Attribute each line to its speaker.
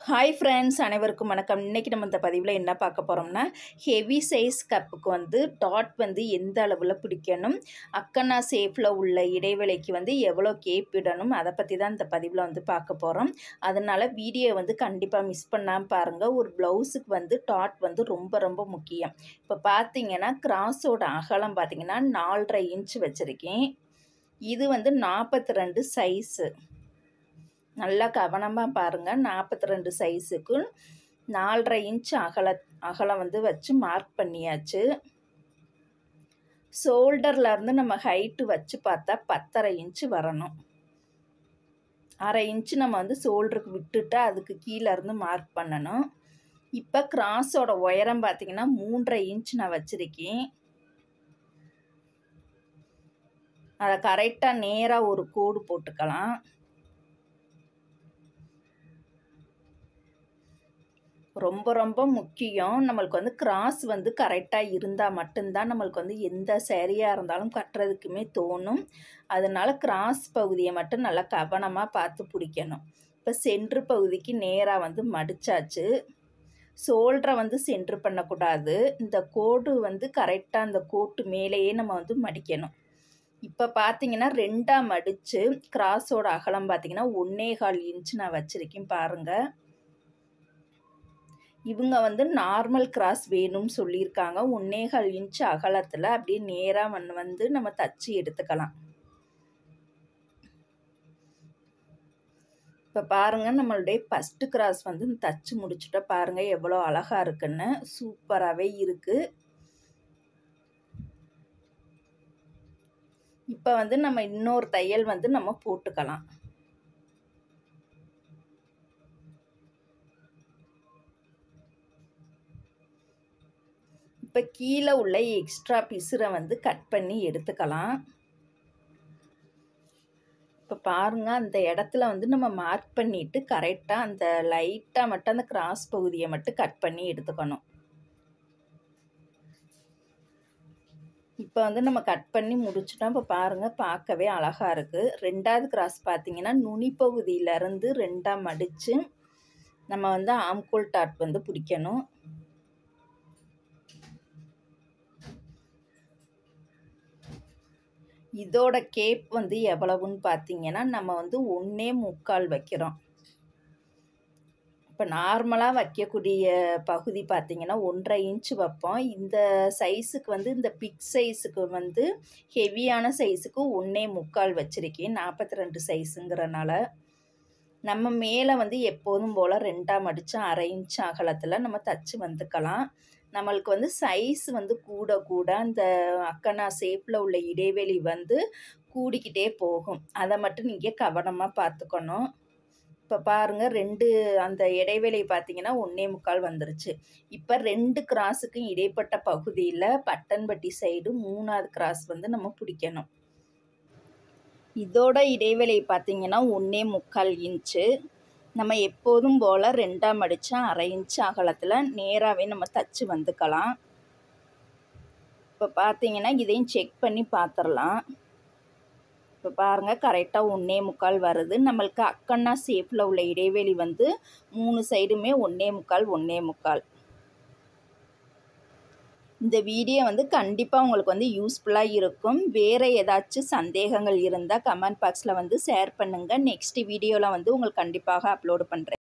Speaker 1: hi friends அனைவருக்கும் வணக்கம் இன்றைக்கி நம்ம இந்த பதிவில் என்ன பார்க்க போகிறோம்னா ஹெவி சைஸ் கப்புக்கு வந்து டாட் வந்து எந்த அளவில் பிடிக்கணும் அக்கனா சேஃபில் உள்ள இடைவேளைக்கு வந்து எவ்வளோ கேப் விடணும் அதை பற்றி தான் இந்த பதிவில் வந்து பார்க்க போகிறோம் அதனால் வீடியோ வந்து கண்டிப்பாக மிஸ் பண்ணாமல் பாருங்கள் ஒரு ப்ளவுஸுக்கு வந்து டாட் வந்து ரொம்ப ரொம்ப முக்கியம் இப்போ பார்த்தீங்கன்னா கிராஸோட அகலம் பார்த்தீங்கன்னா நாலரை இன்ச் வச்சுருக்கேன் இது வந்து நாற்பத்தி ரெண்டு சைஸு நல்லா கவனமாக பாருங்கள் நாற்பத்தி ரெண்டு சைஸுக்கு நாலரை இன்ச் அகல அகலம் வந்து வச்சு மார்க் பண்ணியாச்சு ஷோல்டர்லேருந்து நம்ம ஹைட்டு வச்சு பார்த்தா பத்தரை இன்ச்சு வரணும் அரை இன்ச்சு நம்ம வந்து ஷோல்டருக்கு விட்டுட்டு அதுக்கு கீழே இருந்து மார்க் பண்ணணும் இப்போ கிராஸோட உயரம் பார்த்திங்கன்னா மூன்றரை இன்ச் நான் வச்சுருக்கேன் அதை கரெக்டாக நேராக ஒரு கோடு போட்டுக்கலாம் ரொம்ப ரொம்ப முக்கியம் நம்மளுக்கு வந்து கிராஸ் வந்து கரெக்டாக இருந்தால் மட்டும்தான் நம்மளுக்கு வந்து எந்த சேரீயாக இருந்தாலும் கட்டுறதுக்குமே தோணும் அதனால் கிராஸ் பகுதியை மட்டும் நல்லா கவனமாக பார்த்து பிடிக்கணும் இப்போ சென்ட்ரு பகுதிக்கு நேராக வந்து மடித்தாச்சு ஷோல்டரை வந்து சென்ட்ரு பண்ணக்கூடாது இந்த கோடு வந்து கரெக்டாக அந்த கோட்டு மேலேயே நம்ம வந்து மடிக்கணும் இப்போ பார்த்தீங்கன்னா ரெண்டாக மடித்து கிராஸோட அகலம் பார்த்தீங்கன்னா ஒன்னே கால் இன்ச் நான் வச்சுருக்கேன் பாருங்கள் இவங்க வந்து நார்மல் கிராஸ் வேணும்னு சொல்லியிருக்காங்க ஒன்னேகால் இன்ச் அகலத்தில் அப்படியே நேராக மண் வந்து நம்ம தச்சு எடுத்துக்கலாம் இப்போ பாருங்கள் நம்மளுடைய ஃபஸ்ட்டு கிராஸ் வந்து தச்சு முடிச்சுட்டா பாருங்கள் எவ்வளோ அழகாக இருக்குன்னு சூப்பராகவே இருக்குது இப்போ வந்து நம்ம இன்னொரு தையல் வந்து நம்ம போட்டுக்கலாம் இப்போ கீழே உள்ள எக்ஸ்ட்ரா பிசுரை வந்து கட் பண்ணி எடுத்துக்கலாம் இப்போ பாருங்கள் அந்த இடத்துல வந்து நம்ம மார்க் பண்ணிவிட்டு கரெக்டாக அந்த லைட்டாக மட்டும் அந்த கிராஸ் பகுதியை மட்டும் கட் பண்ணி எடுத்துக்கணும் இப்போ வந்து நம்ம கட் பண்ணி முடிச்சிட்டோம் இப்போ பாருங்கள் பார்க்கவே அழகாக இருக்குது ரெண்டாவது கிராஸ் பார்த்தீங்கன்னா நுனி பகுதியிலேருந்து ரெண்டாக மடித்து நம்ம வந்து ஆம்கோல் டாட் வந்து பிடிக்கணும் இதோட கேப் வந்து எவ்வளவுன்னு பார்த்தீங்கன்னா நம்ம வந்து ஒன்றே முக்கால் வைக்கிறோம் இப்போ நார்மலாக வைக்கக்கூடிய பகுதி பார்த்திங்கன்னா ஒன்றரை இன்ச்சு வைப்போம் இந்த சைஸுக்கு வந்து இந்த பிக் சைஸுக்கு வந்து ஹெவியான சைஸுக்கு ஒன்றே முக்கால் வச்சுருக்கேன் நாற்பத்தி ரெண்டு சைஸுங்கிறனால நம்ம மேலே வந்து எப்போதும் போல் ரெண்டாக மடித்து அரை இன்ச் அகலத்தில் நம்ம தச்சு வந்துக்கலாம் நம்மளுக்கு வந்து சைஸ் வந்து கூட கூட அந்த அக்கனா ஷேப்பில் உள்ள இடைவெளி வந்து கூடிக்கிட்டே போகும் அதை மட்டும் நீங்கள் கவனமாக பார்த்துக்கணும் இப்போ பாருங்கள் ரெண்டு அந்த இடைவெளி பார்த்தீங்கன்னா ஒன்றே முக்கால் வந்துருச்சு இப்போ ரெண்டு கிராஸுக்கும் இடைப்பட்ட பகுதியில் பட்டன்பட்டி சைடு மூணாவது கிராஸ் வந்து நம்ம பிடிக்கணும் இதோட இடைவெளி பார்த்தீங்கன்னா ஒன்றே முக்கால் இன்ச்சு நம்ம எப்போதும் போல் ரெண்டாக மடித்தா அரை இன்ச்சு அகலத்தில் நேராகவே நம்ம தச்சு வந்துக்கலாம் இப்போ பார்த்தீங்கன்னா இதையும் செக் பண்ணி பார்த்துடலாம் இப்போ பாருங்கள் கரெக்டாக ஒன்றே முக்கால் வருது நம்மளுக்கு அக்கன்னா ஷேப்பில் உள்ள இடைவெளி வந்து மூணு சைடுமே ஒன்றே முக்கால் ஒன்றே முக்கால் இந்த வீடியோ வந்து கண்டிப்பாக உங்களுக்கு வந்து யூஸ்ஃபுல்லாக இருக்கும் வேறு ஏதாச்சும் சந்தேகங்கள் இருந்தால் கமெண்ட் பாக்ஸில் வந்து ஷேர் பண்ணுங்கள் நெக்ஸ்ட் வீடியோவில் வந்து உங்களுக்கு கண்டிப்பாக அப்லோடு பண்ணுறேன்